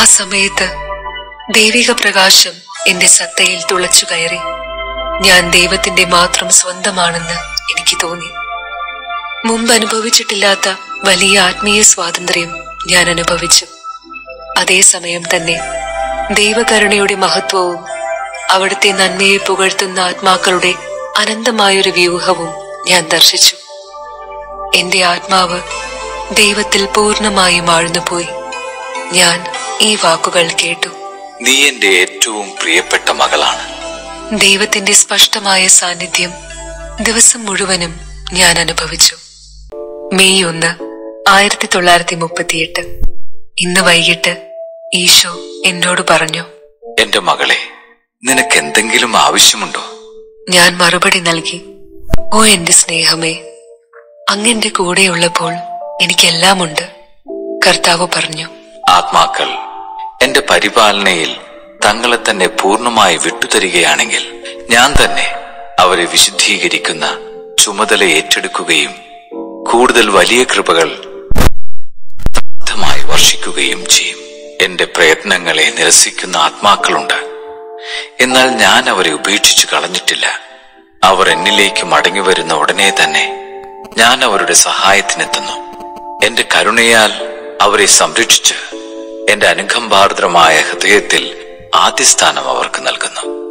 സമയത്ത് ദൈവിക പ്രകാശം എന്റെ സത്തയിൽ തുളച്ചു കയറി ഞാൻ ദൈവത്തിന്റെ മാത്രം സ്വന്തമാണെന്ന് എനിക്ക് തോന്നി മുമ്പ് അനുഭവിച്ചിട്ടില്ലാത്ത വലിയ ആത്മീയ സ്വാതന്ത്ര്യം ഞാൻ അനുഭവിച്ചു അതേസമയം തന്നെ ദൈവകരുണയുടെ മഹത്വവും അവിടുത്തെ നന്മയെ പുകഴ്ത്തുന്ന ആത്മാക്കളുടെ അനന്തമായൊരു വ്യൂഹവും ഞാൻ ദർശിച്ചു എന്റെ ആത്മാവ് ദൈവത്തിൽ പൂർണ്ണമായും ആഴ്ന്നുപോയി ഞാൻ ഈ വാക്കുകൾ കേട്ടു നീ എന്റെ ഏറ്റവും പ്രിയപ്പെട്ട മകളാണ് ദൈവത്തിന്റെ സ്പഷ്ടമായ സാന്നിധ്യം ദിവസം മുഴുവനും ഞാൻ അനുഭവിച്ചു മെയ് ഒന്ന് ആയിരത്തി തൊള്ളായിരത്തി മുപ്പത്തിയെട്ട് ഇന്ന് വൈകിട്ട് ഈശോ എന്നോട് പറഞ്ഞു എന്റെ മകളെ നിനക്ക് എന്തെങ്കിലും ആവശ്യമുണ്ടോ ഞാൻ മറുപടി നൽകി ഓ എന്റെ സ്നേഹമേ അങ്ങെന്റെ കൂടെയുള്ളപ്പോൾ എനിക്കെല്ലാമുണ്ട് കർത്താവ് പറഞ്ഞു ആത്മാക്കൾ എന്റെ പരിപാലനയിൽ തങ്ങളെ തന്നെ പൂർണ്ണമായി വിട്ടുതരികയാണെങ്കിൽ ഞാൻ തന്നെ അവരെ വിശുദ്ധീകരിക്കുന്ന ചുമതല ഏറ്റെടുക്കുകയും കൂടുതൽ വലിയ കൃപകൾ സമൃദ്ധമായി വർഷിക്കുകയും ചെയ്യും എന്റെ പ്രയത്നങ്ങളെ നിരസിക്കുന്ന ആത്മാക്കളുണ്ട് എന്നാൽ ഞാൻ അവരെ ഉപേക്ഷിച്ചു കളഞ്ഞിട്ടില്ല അവർ എന്നിലേക്ക് മടങ്ങി വരുന്ന ഉടനെ തന്നെ ഞാൻ അവരുടെ സഹായത്തിനെത്തുന്നു എന്റെ കരുണയാൽ അവരെ സംരക്ഷിച്ച് എന്റെ അനുകമ്പാർദ്രമായ ഹൃദയത്തിൽ ആദ്യസ്ഥാനം അവർക്ക് നൽകുന്നു